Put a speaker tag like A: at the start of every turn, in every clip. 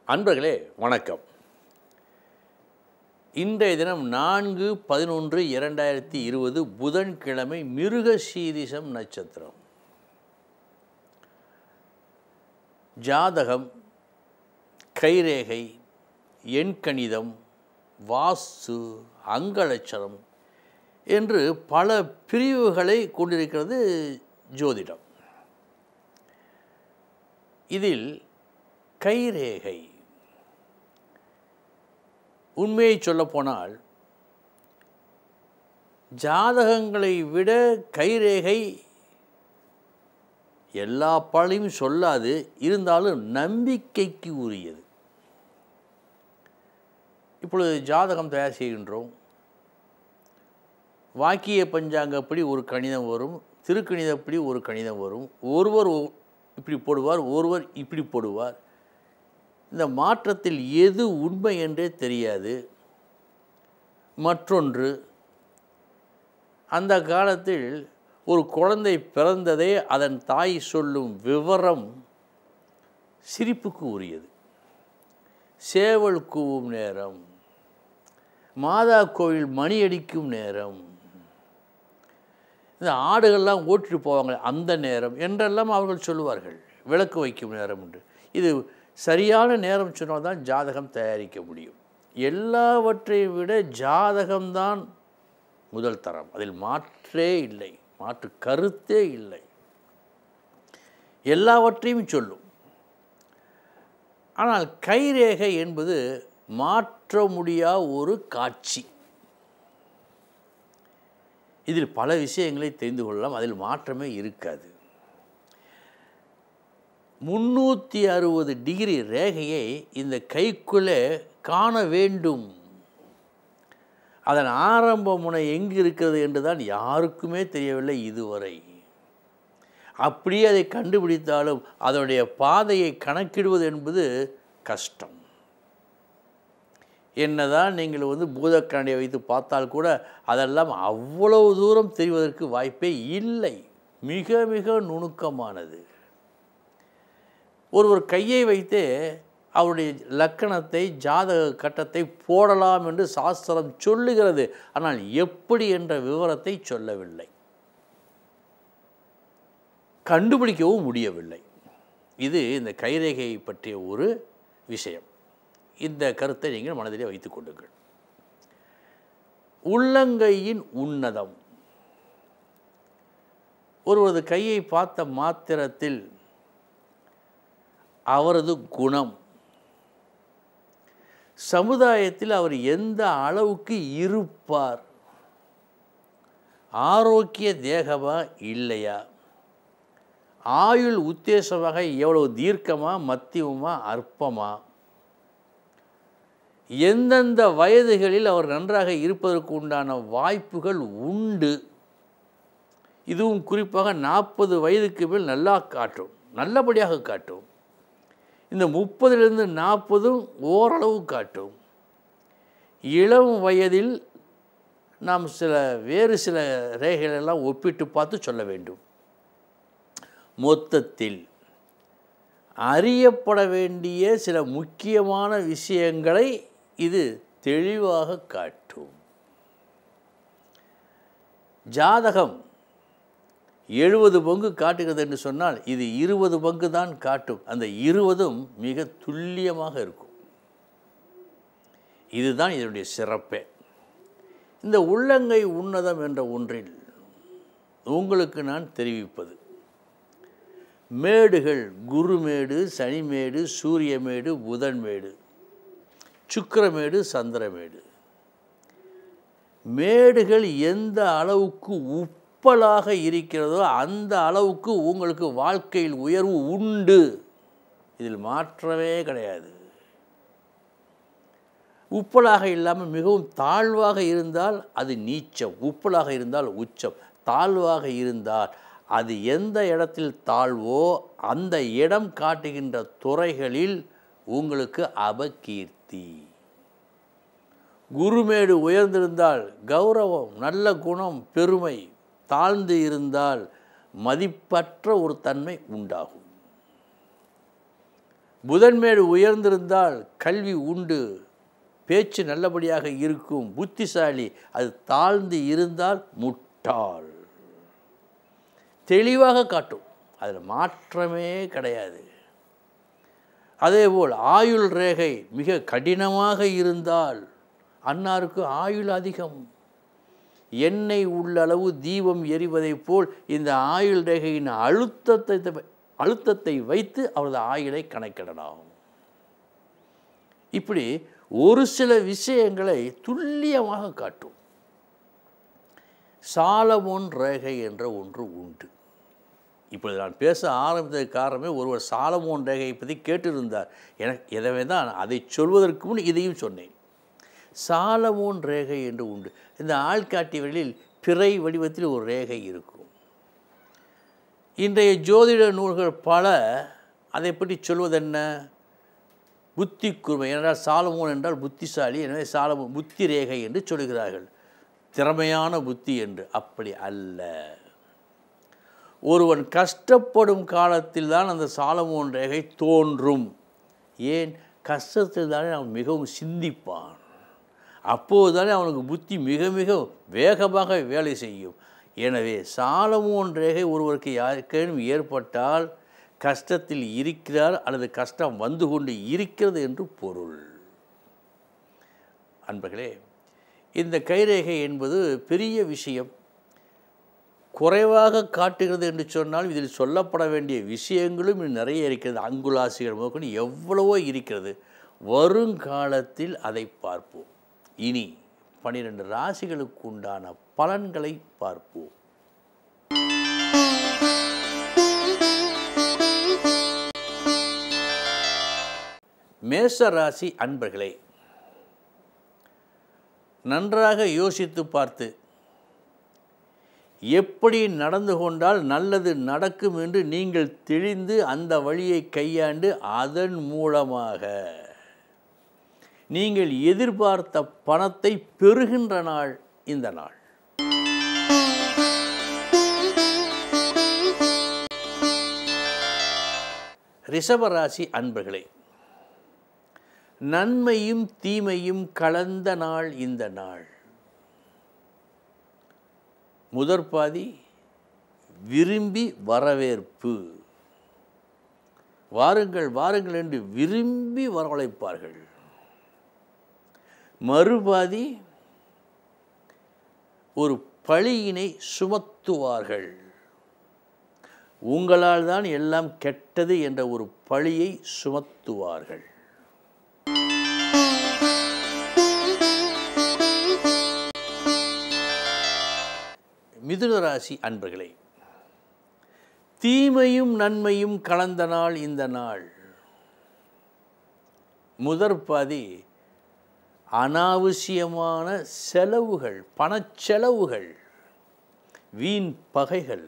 A: அன்பர்களே வணக்கம் இன்றைய தினம் நான்கு பதினொன்று இரண்டாயிரத்தி இருபது புதன்கிழமை மிருக சீரிசம் நட்சத்திரம் ஜாதகம் கைரேகை எண்கணிதம் வாஸ்து அங்கலட்சணம் என்று பல பிரிவுகளை கொண்டிருக்கிறது ஜோதிடம் இதில் கைரேகை உண்மையை சொல்லப்போனால் ஜாதகங்களை விட கைரேகை எல்லா பலனையும் சொல்லாது இருந்தாலும் நம்பிக்கைக்கு உரியது இப்பொழுது ஜாதகம் தயார் செய்கின்றோம் வாக்கிய பஞ்சாங்கப்படி ஒரு கணிதம் வரும் திருக்கணிதப்படி ஒரு கணிதம் வரும் ஒருவர் ஒ- இப்படி போடுவார் ஒருவர் இப்படி போடுவார் இந்த மாற்றத்தில் எது உண்மை என்றே தெரியாது மற்றொன்று அந்த காலத்தில் ஒரு குழந்தை பிறந்ததே அதன் தாய் சொல்லும் விவரம் சிரிப்புக்கு உரியது சேவல் கூவும் நேரம் மாதா கோவில் மணி அடிக்கும் நேரம் இந்த ஆடுகள்லாம் ஓட்டிட்டு போவாங்க அந்த நேரம் என்றெல்லாம் அவர்கள் சொல்லுவார்கள் விளக்கு வைக்கும் நேரம் என்று இது சரியான நேரம் சொன்னால் தான் ஜாதகம் தயாரிக்க முடியும் எல்லாவற்றையும் விட ஜாதகம்தான் முதல் தரம் அதில் மாற்றே இல்லை மாற்று கருத்தே இல்லை எல்லாவற்றையும் சொல்லும் ஆனால் கைரேகை என்பது மாற்ற முடியா ஒரு காட்சி இதில் பல விஷயங்களை தெரிந்து கொள்ளலாம் அதில் மாற்றமே இருக்காது முன்னூற்றி அறுபது டிகிரி ரேகையை இந்த கைக்குள்ளே காண வேண்டும் அதன் ஆரம்ப முனை எங்கு இருக்கிறது என்று தான் யாருக்குமே தெரியவில்லை இதுவரை அப்படியே அதை கண்டுபிடித்தாலும் அதனுடைய பாதையை கணக்கிடுவது என்பது கஷ்டம் என்னதான் நீங்கள் வந்து பூதக்கரண்டியை வைத்து பார்த்தால் கூட அதெல்லாம் அவ்வளவு தூரம் தெரிவதற்கு வாய்ப்பே இல்லை மிக மிக நுணுக்கமானது ஒருவர் கையை வைத்தே அவருடைய லக்கணத்தை ஜாதக கட்டத்தை போடலாம் என்று சாஸ்திரம் சொல்லுகிறது ஆனால் எப்படி என்ற விவரத்தை சொல்லவில்லை கண்டுபிடிக்கவும் முடியவில்லை இது இந்த கைரேகையை பற்றிய ஒரு விஷயம் இந்த கருத்தை நீங்கள் மனதிலே வைத்துக் கொள்ளுங்கள் உள்ளங்கையின் உன்னதம் ஒருவரது கையை பார்த்த மாத்திரத்தில் அவரது குணம் சமுதாயத்தில் அவர் எந்த அளவுக்கு இருப்பார் ஆரோக்கிய தேகமா இல்லையா ஆயுள் உத்தேசமாக எவ்வளவு தீர்க்கமா மத்தியமா அற்பமா எந்தெந்த வயதுகளில் அவர் நன்றாக இருப்பதற்கு உண்டான வாய்ப்புகள் உண்டு இதுவும் குறிப்பாக நாற்பது வயதுக்கு மேல் நல்லா காட்டும் நல்லபடியாக காட்டும் இந்த முப்பதிலிருந்து நாற்பதும் ஓரளவு காட்டும் இளம் வயதில் நாம் சில வேறு சில ரேகைகளெல்லாம் ஒப்பிட்டு பார்த்து சொல்ல வேண்டும் மொத்தத்தில் அறியப்பட வேண்டிய சில முக்கியமான விஷயங்களை இது தெளிவாக காட்டும் ஜாதகம் எழுபது பங்கு காட்டுகிறது என்று சொன்னால் இது இருபது பங்கு தான் காட்டும் அந்த இருபதும் மிக துல்லியமாக இருக்கும் இதுதான் இதனுடைய சிறப்பே இந்த உள்ளங்கை உன்னதம் என்ற ஒன்றில் உங்களுக்கு நான் தெரிவிப்பது மேடுகள் குருமேடு சனிமேடு சூரியமேடு புதன்மேடு சுக்கிரமேடு சந்திரமேடு மேடுகள் எந்த அளவுக்கு உப்பலாக இருக்கிறதோ அந்த அளவுக்கு உங்களுக்கு வாழ்க்கையில் உயர்வு உண்டு இதில் மாற்றமே கிடையாது உப்பலாக இல்லாமல் மிகவும் தாழ்வாக இருந்தால் அது நீச்சம் உப்பலாக இருந்தால் உச்சம் தாழ்வாக இருந்தால் அது எந்த இடத்தில் தாழ்வோ அந்த இடம் காட்டுகின்ற துறைகளில் உங்களுக்கு அபகீர்த்தி குருமேடு உயர்ந்திருந்தால் கௌரவம் நல்ல குணம் பெருமை தாழ்ந்து இருந்தால் மதிப்பற்ற ஒரு தன்மை உண்டாகும் புதன்மேடு உயர்ந்திருந்தால் கல்வி உண்டு பேச்சு நல்லபடியாக இருக்கும் புத்திசாலி அது தாழ்ந்து இருந்தால் முட்டாள் தெளிவாக காட்டும் அதில் மாற்றமே கிடையாது அதேபோல் ஆயுள் ரேகை மிக கடினமாக இருந்தால் அன்னாருக்கு ஆயுள் அதிகம் எண்ணெய் உள்ளளவு தீபம் எரிவதைப் போல் இந்த ஆயுள் ரேகையின் அழுத்தத்தை அழுத்தத்தை வைத்து அவரது ஆயுளை கணக்கிடலாம் இப்படி ஒரு சில விஷயங்களை துல்லியமாக காட்டும் சாலமோன் ரேகை என்ற ஒன்று உண்டு இப்பொழுது நான் பேச ஆரம்பித்ததுக்கு காரணமே ஒருவர் சாலமோன் ரேகையை பற்றி கேட்டிருந்தார் எனக்கு எனவே தான் அதை சொல்வதற்கு முன் இதையும் சொன்னேன் சாலமோன் ரேகை என்று உண்டு இந்த ஆள்காட்டியவர்களில் பிறை வடிவத்தில் ஒரு ரேகை இருக்கும் இன்றைய ஜோதிட நூல்கள் பல அதை பற்றி சொல்வதென்ன புத்தி கூர்மை ஏனென்றால் சாலமோன் என்றால் புத்திசாலி எனவே சாலமோன் புத்தி ரேகை என்று சொல்கிறார்கள் திறமையான புத்தி என்று அப்படி அல்ல ஒருவன் கஷ்டப்படும் காலத்தில் தான் அந்த சாலமோன் ரேகை தோன்றும் ஏன் கஷ்டத்தில் தானே அவன் மிகவும் சிந்திப்பான் அப்போது தானே அவனுக்கு புத்தி மிக மிக வேகமாக வேலை செய்யும் எனவே சாலமோன் ரேகை ஒருவருக்கு யாருக்கேனும் ஏற்பட்டால் கஷ்டத்தில் இருக்கிறார் அல்லது கஷ்டம் வந்து கொண்டு இருக்கிறது என்று பொருள் அன்பர்களே இந்த கைரேகை என்பது பெரிய விஷயம் குறைவாக காட்டுகிறது என்று சொன்னால் இதில் சொல்லப்பட வேண்டிய விஷயங்களும் இன்னும் நிறைய இருக்கிறது அங்குலாசிகள் முதற்கொண்டு எவ்வளவோ இருக்கிறது வருங்காலத்தில் அதை பார்ப்போம் இனி பனிரெண்டு ராசிகளுக்கு உண்டான பலன்களை பார்ப்போம் மேச ராசி அன்பர்களே நன்றாக யோசித்து பார்த்து எப்படி நடந்து கொண்டால் நல்லது நடக்கும் என்று நீங்கள் தெளிந்து அந்த வழியை கையாண்டு அதன் மூலமாக நீங்கள் எதிர்பார்த்த பணத்தை பெறுகின்ற நாள் இந்த நாள் ரிஷபராசி அன்பர்களே நன்மையும் தீமையும் கலந்த நாள் இந்த நாள் முதற் பாதி விரும்பி வரவேற்பு வாருங்கள் வாருங்கள் என்று விரும்பி வரவழைப்பார்கள் மறுபாதி ஒரு பழியினை சுமத்துவார்கள் உங்களால் தான் எல்லாம் கெட்டது என்ற ஒரு பழியை சுமத்துவார்கள் மிதுன ராசி அன்பர்களே தீமையும் நன்மையும் கலந்த நாள் இந்த நாள் முதற் பாதி அனாவசியமான செலவுகள் பணச்செலவுகள் வீண் பகைகள்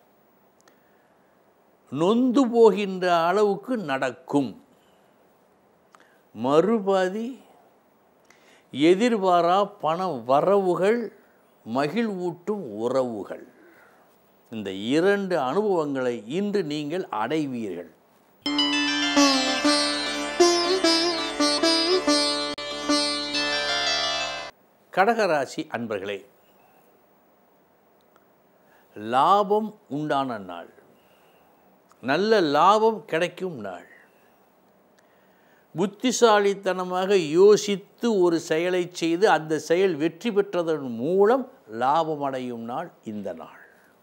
A: நொந்து போகின்ற அளவுக்கு நடக்கும் மறுபாதி எதிர்பாரா பண வரவுகள் மகிழ்வூட்டும் உறவுகள் இந்த இரண்டு அனுபவங்களை இன்று நீங்கள் அடைவீர்கள் கடகராசி அன்பர்களே லாபம் உண்டான நாள் நல்ல லாபம் கிடைக்கும் நாள் புத்திசாலித்தனமாக யோசித்து ஒரு செயலை செய்து அந்த செயல் வெற்றி பெற்றதன் மூலம் லாபம் அடையும் நாள் இந்த நாள்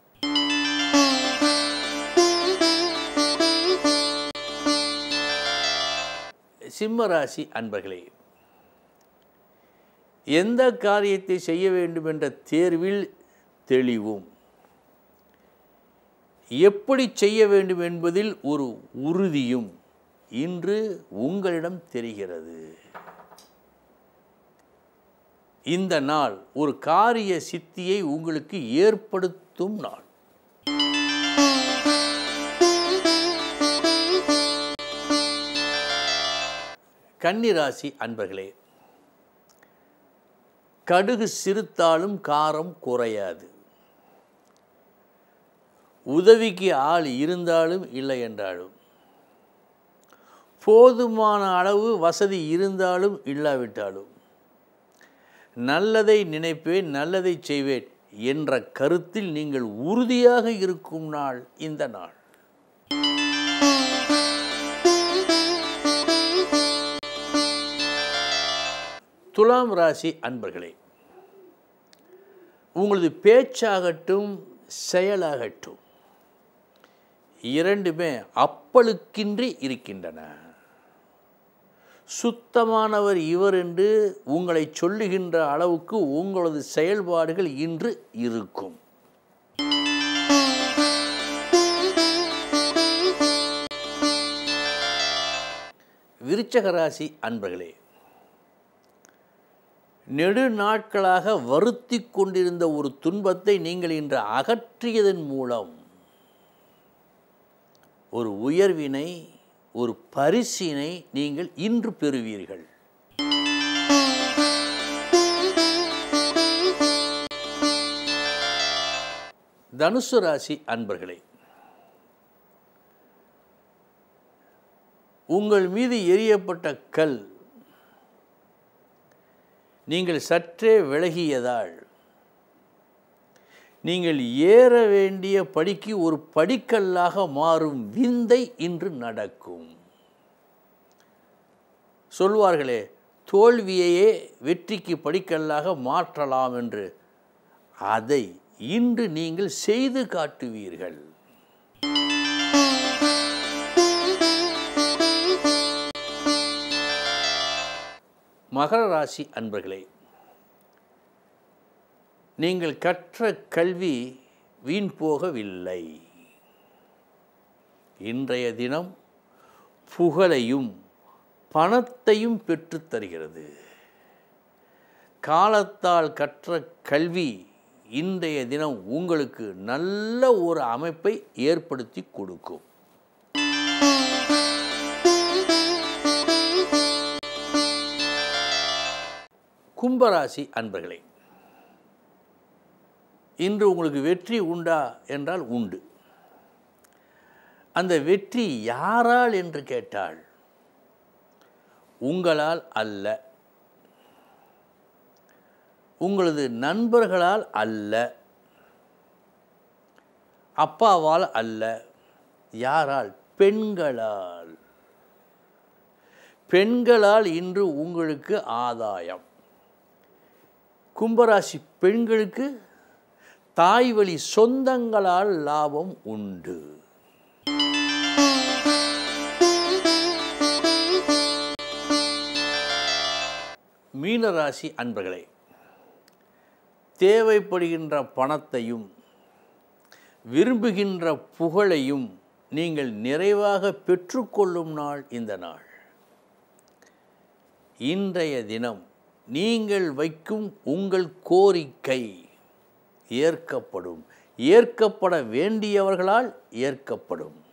A: சிம்மராசி அன்பர்களே எந்த காரியத்தை செய்ய வேண்டும் என்ற தேர்வில் தெளிவும் எப்படி செய்ய வேண்டும் என்பதில் ஒரு உறுதியும் இன்று உங்களிடம் தெரிகிறது இந்த நாள் ஒரு காரிய சித்தியை உங்களுக்கு ஏற்படுத்தும் நாள் கன்னிராசி அன்பர்களே கடுகு சிறுத்தாலும் காரம் குறையாது உதவிக்கு ஆள் இருந்தாலும் இல்லை என்றாலும் போதுமான அளவு வசதி இருந்தாலும் இல்லாவிட்டாலும் நல்லதை நினைப்பேன் நல்லதை செய்வேன் என்ற கருத்தில் நீங்கள் உறுதியாக இருக்கும் நாள் இந்த நாள் துலாம் ராசி அன்பர்களே உங்களது பேச்சாகட்டும் செயலாகட்டும் இரண்டுமே அப்பழுக்கின்றி இருக்கின்றன சுத்தமானவர் இவர் என்று உங்களை சொல்லுகின்ற அளவுக்கு உங்களது செயல்பாடுகள் இன்று இருக்கும் விருச்சக ராசி அன்பர்களே நெடு நாட்களாக வருத்தி கொண்டிருந்த ஒரு துன்பத்தை நீங்கள் இன்று அகற்றியதன் மூலம் ஒரு உயர்வினை ஒரு பரிசினை நீங்கள் இன்று பெறுவீர்கள் தனுசு ராசி அன்பர்களே உங்கள் மீது எரியப்பட்ட கல் நீங்கள் சற்றே விலகியதால் நீங்கள் ஏற வேண்டிய படிக்கு ஒரு படிக்கல்லாக மாறும் விந்தை இன்று நடக்கும் சொல்வார்களே தோல்வியையே வெற்றிக்கு படிக்கல்லாக மாற்றலாம் என்று அதை இன்று நீங்கள் செய்து காட்டுவீர்கள் மகர ராசி அன்பர்களே நீங்கள் கற்ற கல்வி வீண் போகவில்லை இன்றைய தினம் புகழையும் பணத்தையும் பெற்றுத் தருகிறது காலத்தால் கற்ற கல்வி இன்றைய தினம் உங்களுக்கு நல்ல ஒரு அமைப்பை ஏற்படுத்தி கொடுக்கும் கும்பராசி அன்பர்களே இன்று உங்களுக்கு வெற்றி உண்டா என்றால் உண்டு அந்த வெற்றி யாரால் என்று கேட்டால் உங்களால் அல்ல உங்களது நண்பர்களால் அல்ல அப்பாவால் அல்ல யாரால் பெண்களால் பெண்களால் இன்று உங்களுக்கு ஆதாயம் கும்பராசி பெண்களுக்கு தாய் வழி சொந்தங்களால் லாபம் உண்டு மீனராசி அன்பர்களே தேவைப்படுகின்ற பணத்தையும் விரும்புகின்ற புகழையும் நீங்கள் நிறைவாக பெற்றுக்கொள்ளும் நாள் இந்த நாள் இன்றைய தினம் நீங்கள் வைக்கும் உங்கள் கோரிக்கை ஏற்கப்படும் ஏற்கப்பட வேண்டியவர்களால் ஏற்கப்படும்